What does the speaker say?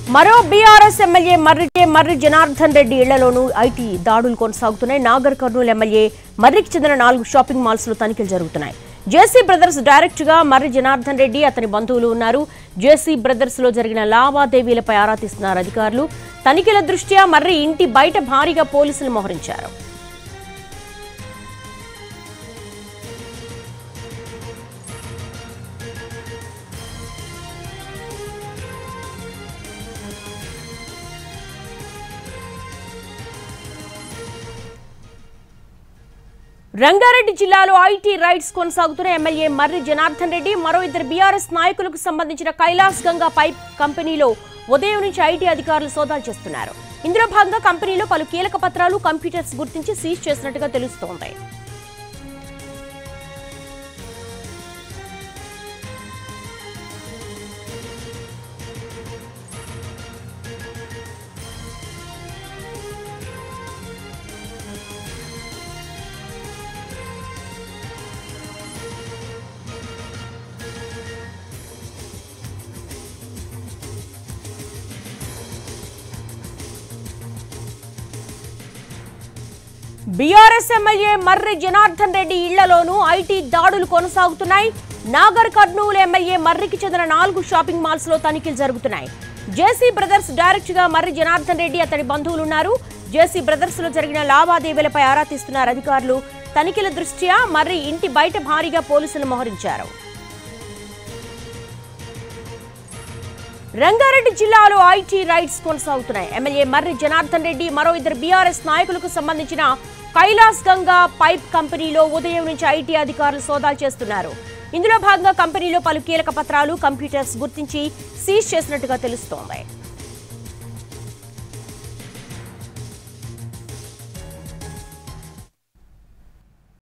మరో BRS MLA Marri Marri Janardhan Reddy ఇళ్లలోనూ IT దాడులు కొనసాగుతున్నాయి నాగర్ కర్నూలు ఎమ్మెల్యే మర్రికి చెందిన నాలుగు షాపింగ్ మాల్స్ లో తనిఖీలు జరుగుతున్నాయి జేసీ బ్రదర్స్ డైరెక్ట్ గా మర్రి జనార్దన్ రెడ్డి అతని బంధువులు ఉన్నారు జేసీ బ్రదర్స్ లో జరిగిన లావాదేవీలపై ఆరా తీస్తున్నారు అధికారులు తనిఖీల దృష్ట్యా మర్రి ఇంటి బయట భారీగా పోలీసులు మోహరించారు రంగారెడ్డి జిల్లాలో ఐటీ రైడ్స్ కొనసాగుతున్న ఎమ్మెల్యే మర్రి జనార్దన్ రెడ్డి మరో ఇద్దరు బీఆర్ఎస్ నాయకులకు సంబంధించిన కైలాస్ గంగా పైప్ కంపెనీలో ఉదయం నుంచి ఐటీ అధికారులు సోదాలు చేస్తున్నారు ఇందులో భాగంగా కంపెనీలో పలు కీలక పత్రాలు కంప్యూటర్స్ గుర్తించి సీజ్ చేసినట్టుగా తెలుస్తోంది బీఆర్ఎస్ ఎమ్మెల్యే మర్రి జనార్దన్ రెడ్డి ఇళ్లలోనూ ఐటీ దాడులు కొనసాగుతున్నాయి నాగర్ కర్నూలు ఎమ్మెల్యే మర్రికి చెందిన నాలుగు షాపింగ్ మాల్స్ లో తనిఖీలు జరుగుతున్నాయి జేసీ బ్రదర్స్ డైరెక్ట్ గా మర్రి జనార్దన్ రెడ్డి అతడి బంధువులు ఉన్నారు జేసీ బ్రదర్స్ లో జరిగిన లావాదేవీలపై ఆరా తీస్తున్నారు అధికారులు తనిఖీల దృష్ట్యా మర్రి ఇంటి బయట భారీగా పోలీసులు మోహరించారు రంగారెడ్డి జిల్లాలో ఐటీ రైడ్స్ కొనసాగుతున్నాయి ఎమ్మెల్యే మర్రి జనార్దన్ రెడ్డి మరో ఇద్దరు బీఆర్ఎస్ నాయకులకు సంబంధించిన కైలాస్ గంగా పైప్ కంపెనీలో ఉదయం నుంచి ఐటీ అధికారులు సోదాలు చేస్తున్నారు ఇందులో భాగంగా కంపెనీలో పలు కీలక పత్రాలు కంప్యూటర్స్ గుర్తించి సీజ్ చేసినట్టుగా తెలుస్తోంది